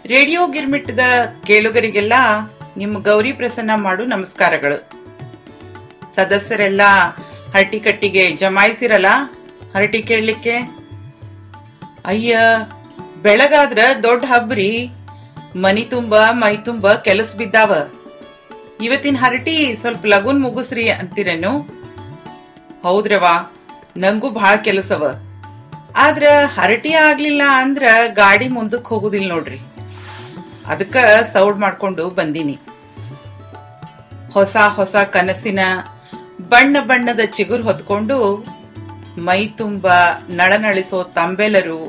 radio ಗಿರ್ಮಿಟ್ಟದ ಕೇಳುಗರಿಗೆಲ್ಲ ನಿಮ್ಮ ಗೌರಿ ಪ್ರಸನ್ನ ಮಾಡು ನಮಸ್ಕಾರಗಳು ಸದಸ್ಯರೆಲ್ಲ ಹರಟಿ ಕಟ್ಟಿಗೆ ಜಮಾಯಿಸಿರಲ್ಲ ಹರಟಿ ಕೇಳಲಿಕ್ಕೆ ಅಯ್ಯ ಬೆಳಗಾದ್ರ ದೊಡ್ಡ ಹಬ್ರಿ ಮನಿ ತುಂಬ ಮೈ ತುಂಬ ಕೆಲಸ ಬಿದ್ದಾವ ಇವತ್ತಿನ ಹರಟಿ ಸ್ವಲ್ಪ ಲಗುನ್ ಮುಗಿಸ್ರಿ ಅಂತೀರೇನು ಹೌದ್ರವಾ ನಂಗೂ ಭಾಳ ಕೆಲಸವ ಆದ್ರ ಹರಟಿ ಆಗ್ಲಿಲ್ಲ ಅಂದ್ರ ಗಾಡಿ ಮುಂದಕ್ಕೆ ಹೋಗುದಿಲ್ಲ ನೋಡ್ರಿ ಅದಕ್ಕ ಸೌಡ್ ಮಾಡ್ಕೊಂಡು ಬಂದೀನಿ ಹೊಸ ಹೊಸ ಕನಸಿನ ಬಣ್ಣ ಬಣ್ಣದ ಚಿಗುರು ಹೊತ್ಕೊಂಡು ಮೈ ತುಂಬ ನಳನಳಿಸೋ ತಂಬೆಲರು